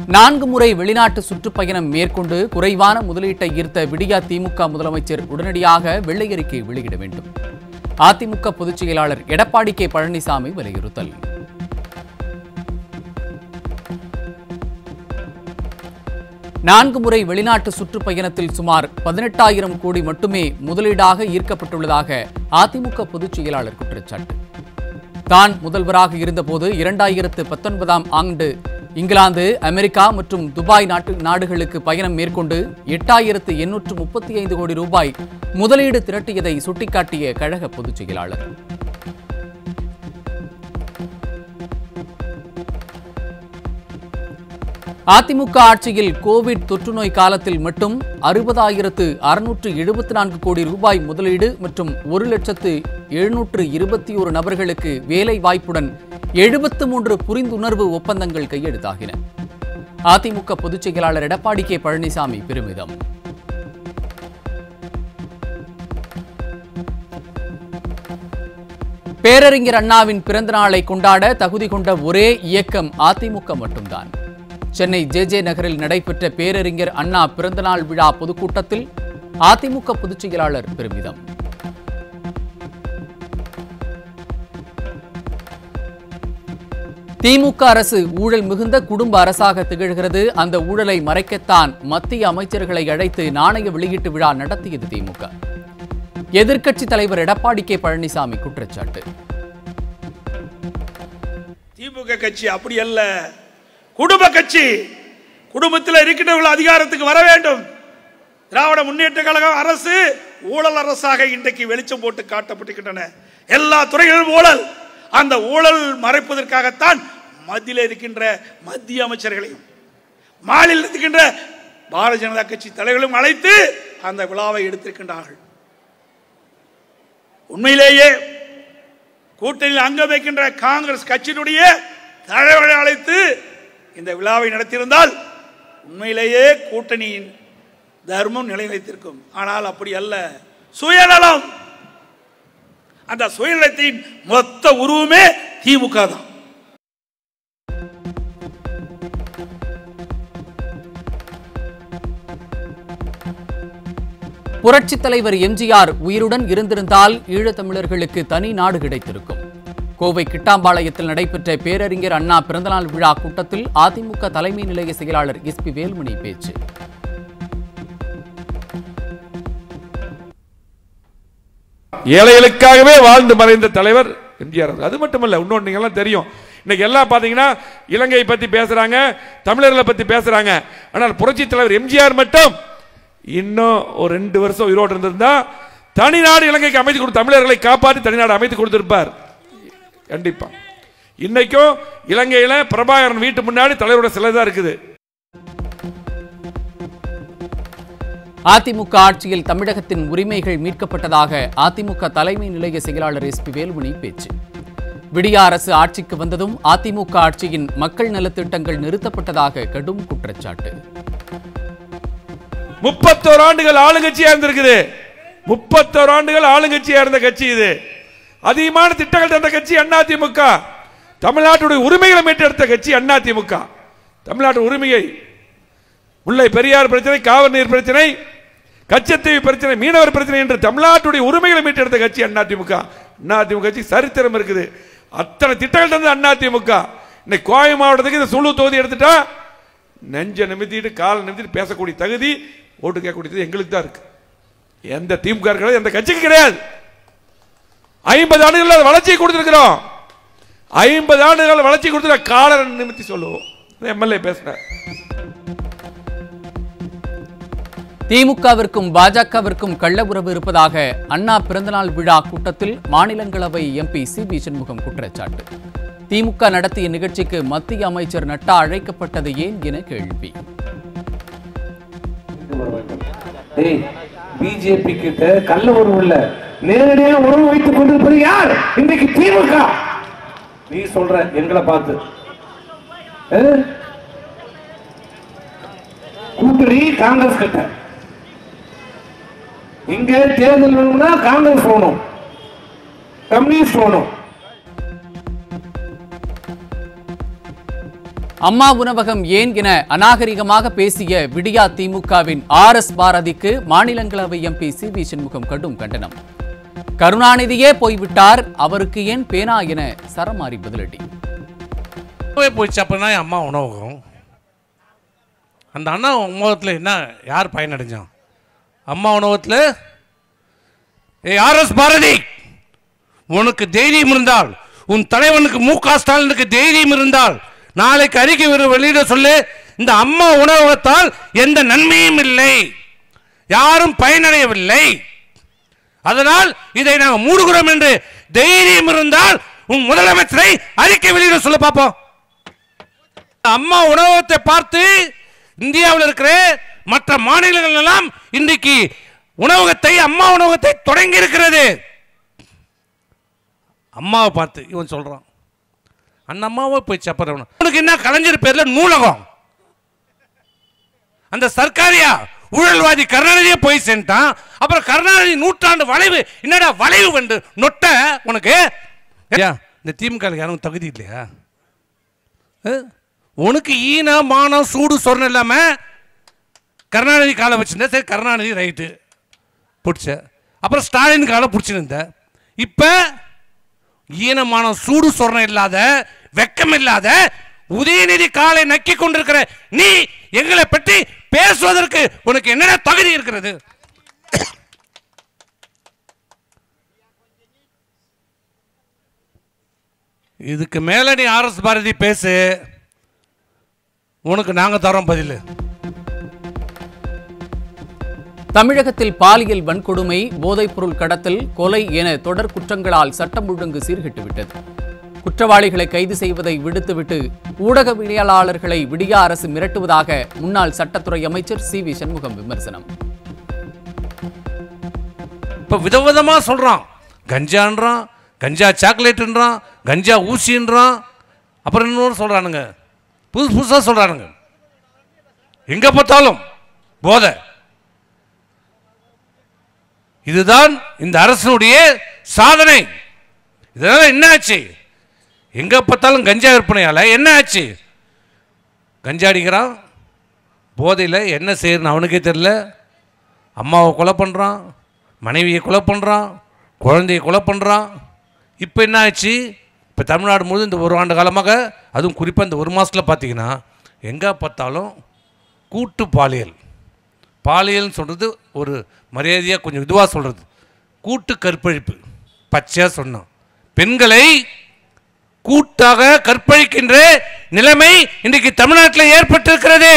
நான்கு முறை வெளிநாட்டு சுற்றுப்பயணம் மேற்கொண்டு குறைவான முதலீட்டை ஈர்த்த விடியா திமுக முதலமைச்சர் உடனடியாக வெள்ளை அறிக்கை வெளியிட வேண்டும் அதிமுக பொதுச் செயலாளர் எடப்பாடி கே பழனிசாமி வலியுறுத்தல் நான்கு முறை வெளிநாட்டு சுற்றுப்பயணத்தில் சுமார் பதினெட்டாயிரம் கோடி மட்டுமே முதலீடாக ஈர்க்கப்பட்டுள்ளதாக அதிமுக பொதுச் செயலாளர் குற்றச்சாட்டு தான் முதல்வராக இருந்தபோது இரண்டாயிரத்து பத்தொன்பதாம் ஆண்டு இங்கிலாந்து அமெரிக்கா மற்றும் துபாய் நாட்டு நாடுகளுக்கு பயணம் மேற்கொண்டு எட்டாயிரத்து எண்ணூற்று முப்பத்தி ஐந்து கோடி ரூபாய் முதலீடு திரட்டியதை சுட்டிக்காட்டிய கழக பொதுச் செயலாளர் அதிமுக ஆட்சியில் கோவிட் தொற்றுநோய் காலத்தில் மட்டும் அறுபதாயிரத்து அறுநூற்று எழுபத்தி நான்கு கோடி ரூபாய் முதலீடு மற்றும் ஒரு லட்சத்து எழுநூற்று இருபத்தி ஒரு நபர்களுக்கு வேலை வாய்ப்புடன் எழுபத்து மூன்று புரிந்துணர்வு ஒப்பந்தங்கள் கையெழுத்தாகின அதிமுக பொதுச் செயலாளர் எடப்பாடி கே பழனிசாமி பெருமிதம் பேரறிஞர் அண்ணாவின் பிறந்த நாளை கொண்டாட தகுதி கொண்ட ஒரே இயக்கம் அதிமுக மட்டும்தான் சென்னை ஜே ஜே நகரில் நடைபெற்ற பேரறிஞர் அண்ணா பிறந்தநாள் விழா பொதுக்கூட்டத்தில் அதிமுக பொதுச் செயலாளர் பெருமிதம் திமுக அரசு ஊழல் மிகுந்த குடும்ப அரசாக திகழ்கிறது அந்த ஊழலை மறைக்கத்தான் மத்திய அமைச்சர்களை அழைத்து நாணய வெளியீட்டு விழா நடத்தியது திமுக எதிர்க்கட்சி தலைவர் எடப்பாடி கே பழனிசாமி குற்றச்சாட்டு திமுக கட்சி அப்படி அல்ல குடும்ப கட்சி குடும்பத்தில் இருக்கின்றவர்கள் அதிகாரத்துக்கு வர வேண்டும் திராவிட முன்னேற்ற கழகம் அரசு ஊழல் அரசாக இன்றைக்கு வெளிச்சம் போட்டு காட்டப்பட்டிருக்கின்றன எல்லா துறைகளிலும் ஊழல் அந்த ஊழல் மறைப்பதற்காகத்தான் மத்தியில் இருக்கின்ற மத்திய அமைச்சர்களையும் மாநிலத்தில் இருக்கின்ற பாரதிய ஜனதா கட்சி தலைவர்களும் அழைத்து அந்த விழாவை எடுத்திருக்கின்றார்கள் உண்மையிலேயே கூட்டணியில் அங்கம் வைக்கின்ற காங்கிரஸ் கட்சியினுடைய தலைவர்களை அழைத்து இந்த விழாவை நடத்தியிருந்தால் உண்மையிலேயே கூட்டணியின் தர்மம் நிலைநிலைத்திருக்கும் ஆனால் அப்படி அல்ல சுயநலம் அந்த சுயநலத்தின் மொத்த உருவமே திமுக தான் புரட்சித் தலைவர் எம்ஜிஆர் உயிருடன் இருந்திருந்தால் ஈழத்தமிழர்களுக்கு தனி நாடு கிடைத்திருக்கும் கோவை கிட்டாம்பாளையத்தில் நடைபெற்ற பேரறிஞர் அண்ணா பிறந்தநாள் விழா கூட்டத்தில் அதிமுக தலைமை நிலைய செயலாளர் எஸ் பி வேலுமணி பேச்சு ஏழைகளுக்காகவே வாழ்ந்து மறைந்த தலைவர் எம்ஜிஆர் அவர்கள். அது மட்டுமல்ல இன்னொன்று நீங்க எல்லாம் தெரியும் இன்னைக்கு எல்லாம் பாத்தீங்கன்னா இலங்கையை பத்தி பேசுறாங்க தமிழர்களை பத்தி பேசுறாங்க ஆனால் புரட்சி தலைவர் எம்ஜிஆர் மட்டும் இன்னும் ஒரு ரெண்டு வருஷம் உயிரோடு இருந்திருந்தா தனிநாடு இலங்கைக்கு அமைத்து கொடு தமிழர்களை காப்பாற்றி தனிநாடு அமைத்து கொடுத்திருப்பார் கண்டிப்பா இன்னைக்கும் இலங்கையில பிரபாகரன் வீட்டு முன்னாடி தலைவரோட சிலை தான் இருக்குது அதிமுக ஆட்சியில் தமிழகத்தின் உரிமைகள் மீட்கப்பட்டதாக அதிமுக தலைமை நிலைய செயலாளர் எஸ் பி வேலுமணி பேச்சு விடிய அரசு ஆட்சிக்கு வந்ததும் அதிமுக ஆட்சியின் மக்கள் நலத்திட்டங்கள் நிறுத்தப்பட்டதாக கடும் குற்றச்சாட்டு முப்பத்தோரு ஆண்டுகள் ஆளுங்கட்சியா இருந்திருக்குது முப்பத்தோரு ஆண்டுகள் ஆளுங்கட்சியா இருந்த கட்சி இது அதிகமான திட்டங்கள் தந்த கட்சி அதிமுக தமிழ்நாட்டுடைய உரிமைகளை மீட்டெடுத்த கட்சி அதிமுக தமிழ்நாட்டு உரிமையை முல்லை பெரியார் பிரச்சனை காவிரி நீர் பிரச்சனை கச்சத்தீவு பிரச்சனை மீனவர் பிரச்சனை என்று தமிழ்நாட்டுடைய உரிமைகளை மீட்டெடுத்த கட்சி அதிமுக அதிமுக கட்சி சரித்திரம் இருக்குது அத்தனை திட்டங்கள் தந்தது அதிமுக இன்னைக்கு கோவை மாவட்டத்துக்கு இந்த சுழு தொகுதி எடுத்துட்டா நெஞ்ச நிமித்திட்டு காலை நிமித்திட்டு பேசக்கூடிய தகுதி ஓட்டு கேட்கக்கூடியது எங்களுக்கு தான் இருக்கு எந்த திமுக இருக்கிறது எந்த கட்சிக்கு கிடையாது ஐம்பது ஆண்டுகள் வளர்ச்சி கொடுத்திருக்கிறோம் ஐம்பது ஆண்டுகள் வளர்ச்சி கொடுத்துருக்க காலரை நிமித்தி சொல்லுவோம் எம்எல்ஏ பேசுறேன் திமுகவிற்கும் பாஜகவிற்கும் கள்ள உறவு இருப்பதாக அண்ணா பிறந்தநாள் விழா கூட்டத்தில் மாநிலங்களவை எம்பி சி பி சண்முகம் குற்றச்சாட்டு திமுக நடத்திய நிகழ்ச்சிக்கு மத்திய அமைச்சர் நட்டா அழைக்கப்பட்டது ஏன் என கேள்வி டேய் பிஜேபி கிட்ட கள்ள உறவு இல்ல நேரடியாக உறவு வைத்துக் கொண்டிருப்பது யார் இன்னைக்கு திமுக நீ சொல்ற எங்களை பார்த்து ஆ? கூட்டணி காங்கிரஸ் கிட்ட இங்க தேர்தல் வேணும்னா காங்கிரஸ் போகணும் கம்யூனிஸ்ட் போகணும் அம்மா உணவகம் ஏன் என அநாகரிகமாக பேசிய விடியா திமுகவின் ஆர் எஸ் பாரதிக்கு மாநிலங்களவை எம்பி சி வி சண்முகம் கடும் கண்டனம் கருணாநிதியே போய்விட்டார் அவருக்கு ஏன் பேனா என சரமாரி பதிலடி உணவே போயிடுச்சு அப்படின்னா என் அம்மா உணவகம் அந்த அண்ணா உணவகத்தில் என்ன யார் பயனடைஞ்சான் அம்மா உணவகத்தில் ஏ ஆர்எஸ் பாரதி உனக்கு தைரியம் இருந்தால் உன் தலைவனுக்கு மு க ஸ்டாலினுக்கு தைரியம் இருந்தால் நாளைக்கு அறிக்கை விரு- வெளியிட சொல்லு இந்த அம்மா உணவகத்தால் எந்த நன்மையும் இல்லை யாரும் பயனடையவில்லை அதனால் இதை நாங்கள் மூடுகிறோம் என்று தைரியம் இருந்தால் உன் முதலமைச்சரை அறிக்கை வெளியிட சொல்ல பார்ப்போம் அம்மா உணவகத்தை பார்த்து இந்தியாவில் இருக்கிற மற்ற மாநிலங்கள் எல்லாம் இன்றைக்கு உணவகத்தை அம்மா உணவகத்தை தொடங்கி இருக்கிறது அம்மாவை பார்த்து இவன் சொல்றான் அந்த அம்மாவை போய் சப்பறவன் உனக்கு என்ன கலைஞர் பேர்ல நூலகம் அந்த சர்க்காரியா ஊழல்வாதி கருணாநிதியே போய் சேர்ந்துட்டான் அப்புறம் கருணாநிதி நூற்றாண்டு வளைவு என்னடா வளைவு வந்து நொட்ட உனக்கு ஐயா, இந்த திமுக ல யாரும் தகுதி இல்லையா அஹ்? உனக்கு ஈன மானம் சூடு சொரணம் இல்லாம கருணாநிதி காலை வச்சிருந்த சரி கருணாநிதி ரைட்டு பிடிச்ச அப்புறம் ஸ்டாலின் காலை பிடிச்சிருந்த இப்போ ஈனமான சூடு சொரணம் இல்லாத வெக்கம் இல்லாத உதயநிதி காலை நக்கி கொண்டிருக்கிற நீ எங்களை பற்றி பேசுவதற்கு உனக்கு என்னென்ன தகுதி இருக்கிறது இதுக்கு மேல நீ ஆர்எஸ் பாரதி பேசு உனக்கு நாங்க தரோம் பதில் தமிழகத்தில் பாலியல் வன்கொடுமை போதைப்பொருள் கடத்தல் கொலை என தொடர் குற்றங்களால் சட்டம் ஒழுங்கு சீர்கெட்டுவிட்டது குற்றவாளிகளை கைது செய்வதை விடுத்துவிட்டு ஊடகவியலாளர்களை விடியா அரசு மிரட்டுவதாக முன்னாள் சட்டத்துறை அமைச்சர் சி வி சண்முகம் விமர்சனம் இப்போ விதவிதமா சொல்றான் கஞ்சான்றான் கஞ்சா சாக்லேட்டுன்றான் கஞ்சா ஊசின்றான் அப்புறம் இன்னொரு சொல்றானுங்க புதுசு புதுசா சொல்றானுங்க எங்க பார்த்தாலும் போதை இதுதான் இந்த அரசனுடைய சாதனை இதனால என்ன ஆச்சு எங்க பார்த்தாலும் கஞ்சா விற்பனையால என்ன ஆச்சு கஞ்சா அடிக்கிறான் போதையில் என்ன செய்யறன்னு அவனுக்கே தெரியல அம்மாவை கொலை பண்ணுறான் மனைவியை கொலை பண்ணுறான் குழந்தையை கொலை பண்ணுறான் இப்போ என்ன ஆச்சு இப்போ தமிழ்நாடு முழுவதும் இந்த ஒரு ஆண்டு காலமாக அதுவும் குறிப்பாக இந்த ஒரு மாதத்தில் பார்த்தீங்கன்னா எங்கே பார்த்தாலும் கூட்டு பாலியல் பாலியல்னு சொல்கிறது ஒரு மரியாதையாக கொஞ்சம் இதுவாக சொல்கிறது கூட்டு கற்பழிப்பு பச்சையாக சொன்னோம் பெண்களை கூட்டாக கற்பழிக்கின்ற நிலைமை இன்றைக்கு தமிழ்நாட்டில் ஏற்பட்டிருக்கிறது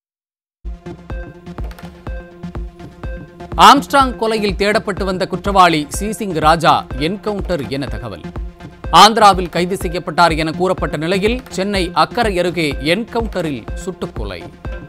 ஆம்ஸ்ட்ராங் கொலையில் தேடப்பட்டு வந்த குற்றவாளி சிசிங் ராஜா என்கவுண்டர் என தகவல் ஆந்திராவில் கைது செய்யப்பட்டார் என கூறப்பட்ட நிலையில் சென்னை அக்கரை அருகே என்கவுண்டரில் சுட்டுக்கொலை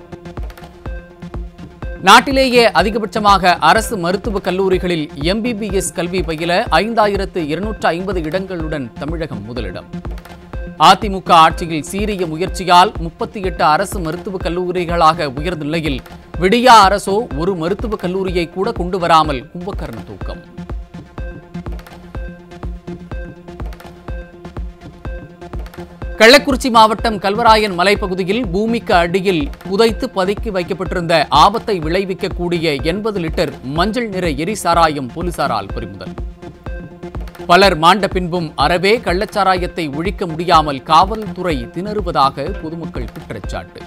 நாட்டிலேயே அதிகபட்சமாக அரசு மருத்துவக் கல்லூரிகளில் எம்பிபிஎஸ் கல்வி பயில ஐந்தாயிரத்து இருநூற்று ஐம்பது இடங்களுடன் தமிழகம் முதலிடம் அதிமுக ஆட்சியில் சீரிய முயற்சியால் முப்பத்தி எட்டு அரசு மருத்துவக் கல்லூரிகளாக உயர்ந்த நிலையில் விடியா அரசோ ஒரு மருத்துவக் கல்லூரியை கூட கொண்டு வராமல் கும்பகர்ண தூக்கம் கள்ளக்குறிச்சி மாவட்டம் கல்வராயன் மலைப்பகுதியில் பூமிக்கு அடியில் புதைத்து பதுக்கி வைக்கப்பட்டிருந்த ஆபத்தை விளைவிக்கக்கூடிய எண்பது லிட்டர் மஞ்சள் நிற எரி சாராயம் போலீசாரால் பறிமுதல் பலர் மாண்ட பின்பும் அறவே கள்ளச்சாராயத்தை ஒழிக்க முடியாமல் காவல்துறை திணறுவதாக பொதுமக்கள் குற்றச்சாட்டு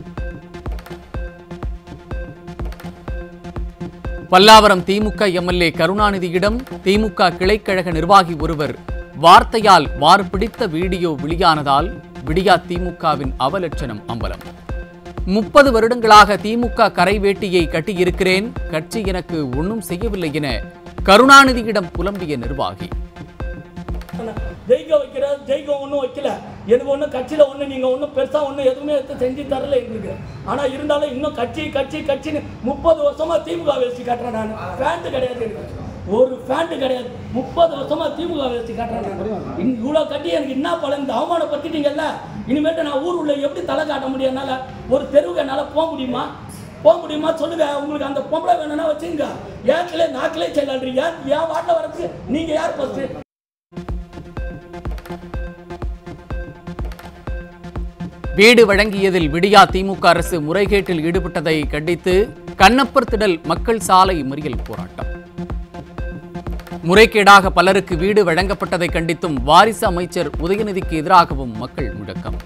பல்லாவரம் திமுக எம்எல்ஏ கருணாநிதியிடம் திமுக கிளைக்கழக நிர்வாகி ஒருவர் வார்த்தையால் வார் பிடித்த வீடியோ வெளியானதால் விடியா திமுகவின் அவலட்சணம் அம்பலம் முப்பது வருடங்களாக திமுக கரை வேட்டியை கட்டியிருக்கிறேன் கட்சி எனக்கு ஒன்றும் செய்யவில்லை என கருணாநிதியிடம் புலம்பிய நிர்வாகி ஜெயிக்க வைக்கிற ஜெயிக்க ஒன்றும் வைக்கல எனக்கு ஒன்றும் கட்சியில் ஒன்றும் நீங்கள் ஒன்றும் பெருசாக ஒன்றும் எதுவுமே எடுத்து செஞ்சு தரல எங்களுக்கு ஆனால் இருந்தாலும் இன்னும் கட்சி கட்சி கட்சின்னு முப்பது வருஷமா திமுக வேஸ்டி காட்டுறேன் நான் ஃபேண்ட்டு கிடையாது எனக்கு ஒரு ஃபேண்ட்டு கிடையாது முப்பது வருஷமா திமுக வேஸ்டி காட்டுறேன் நான் இன் இவ்வளோ கட்டி எனக்கு என்ன பலன் இந்த அவமானப்படுத்திட்டீங்கல்ல இனிமேட்டு நான் ஊர் உள்ள எப்படி தலை காட்ட முடியும் என்னால் ஒரு தெருவுக்கு என்னால் போக முடியுமா போக முடியுமா சொல்லுங்க உங்களுக்கு அந்த பொம்பளை வேணும்னா வச்சுங்க ஏக்கிலே நாக்கிலே செல்லாடுறீங்க ஏன் வாட்டில் வரதுக்கு நீங்கள் யார் ஃபஸ்ட்டு வீடு வழங்கியதில் விடியா திமுக அரசு முறைகேட்டில் ஈடுபட்டதை கண்டித்து கண்ணப்பர் திடல் மக்கள் சாலை மறியல் போராட்டம் முறைகேடாக பலருக்கு வீடு வழங்கப்பட்டதை கண்டித்தும் வாரிசு அமைச்சர் உதயநிதிக்கு எதிராகவும் மக்கள் முழக்கம்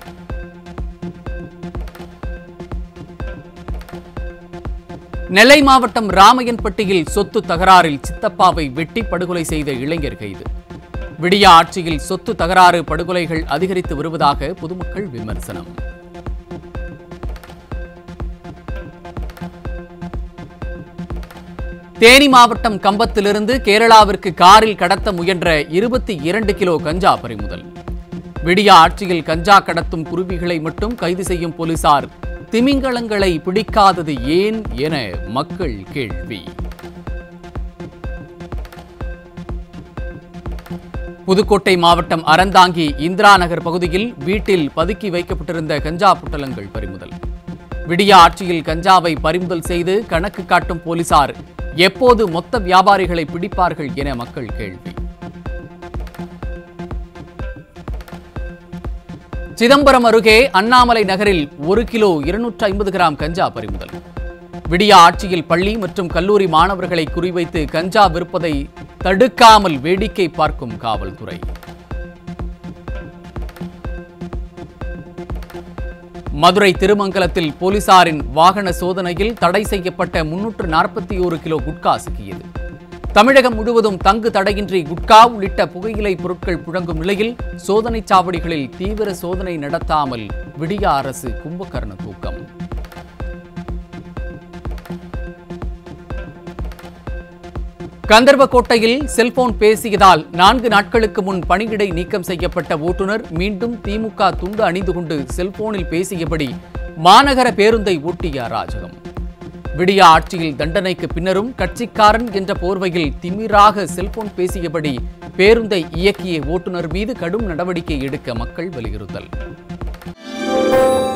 நெல்லை மாவட்டம் ராமையன்பட்டியில் சொத்து தகராறில் சித்தப்பாவை வெட்டி படுகொலை செய்த இளைஞர் கைது விடியா ஆட்சியில் சொத்து தகராறு படுகொலைகள் அதிகரித்து வருவதாக பொதுமக்கள் விமர்சனம் தேனி மாவட்டம் கம்பத்திலிருந்து கேரளாவிற்கு காரில் கடத்த முயன்ற இருபத்தி இரண்டு கிலோ கஞ்சா பறிமுதல் விடியா ஆட்சியில் கஞ்சா கடத்தும் குருவிகளை மட்டும் கைது செய்யும் போலீசார் திமிங்கலங்களை பிடிக்காதது ஏன் என மக்கள் கேள்வி புதுக்கோட்டை மாவட்டம் அறந்தாங்கி இந்திரா நகர் பகுதியில் வீட்டில் பதுக்கி வைக்கப்பட்டிருந்த கஞ்சா புட்டலங்கள் பறிமுதல் விடியா ஆட்சியில் கஞ்சாவை பறிமுதல் செய்து கணக்கு காட்டும் போலீசார் எப்போது மொத்த வியாபாரிகளை பிடிப்பார்கள் என மக்கள் கேள்வி சிதம்பரம் அருகே அண்ணாமலை நகரில் ஒரு கிலோ இருநூற்று ஐம்பது கிராம் கஞ்சா பறிமுதல் விடியா ஆட்சியில் பள்ளி மற்றும் கல்லூரி மாணவர்களை குறிவைத்து கஞ்சா விற்பதை தடுக்காமல் வேடிக்கை பார்க்கும் காவல்துறை மதுரை திருமங்கலத்தில் போலீசாரின் வாகன சோதனையில் தடை செய்யப்பட்ட முன்னூற்று நாற்பத்தி ஒரு கிலோ குட்கா சிக்கியது தமிழகம் முழுவதும் தங்கு தடையின்றி குட்கா உள்ளிட்ட புகையிலை பொருட்கள் புழங்கும் நிலையில் சோதனைச் சாவடிகளில் தீவிர சோதனை நடத்தாமல் விடியா அரசு கும்பகர்ண தூக்கம் கந்தர்வக்கோட்டையில் செல்போன் பேசியதால் நான்கு நாட்களுக்கு முன் பணியிடை நீக்கம் செய்யப்பட்ட ஓட்டுநர் மீண்டும் திமுக துண்டு அணிந்து கொண்டு செல்போனில் பேசியபடி மாநகர பேருந்தை ஓட்டிய அராஜகம் விடியா ஆட்சியில் தண்டனைக்கு பின்னரும் கட்சிக்காரன் என்ற போர்வையில் திமிராக செல்போன் பேசியபடி பேருந்தை இயக்கிய ஓட்டுநர் மீது கடும் நடவடிக்கை எடுக்க மக்கள் வலியுறுத்தல்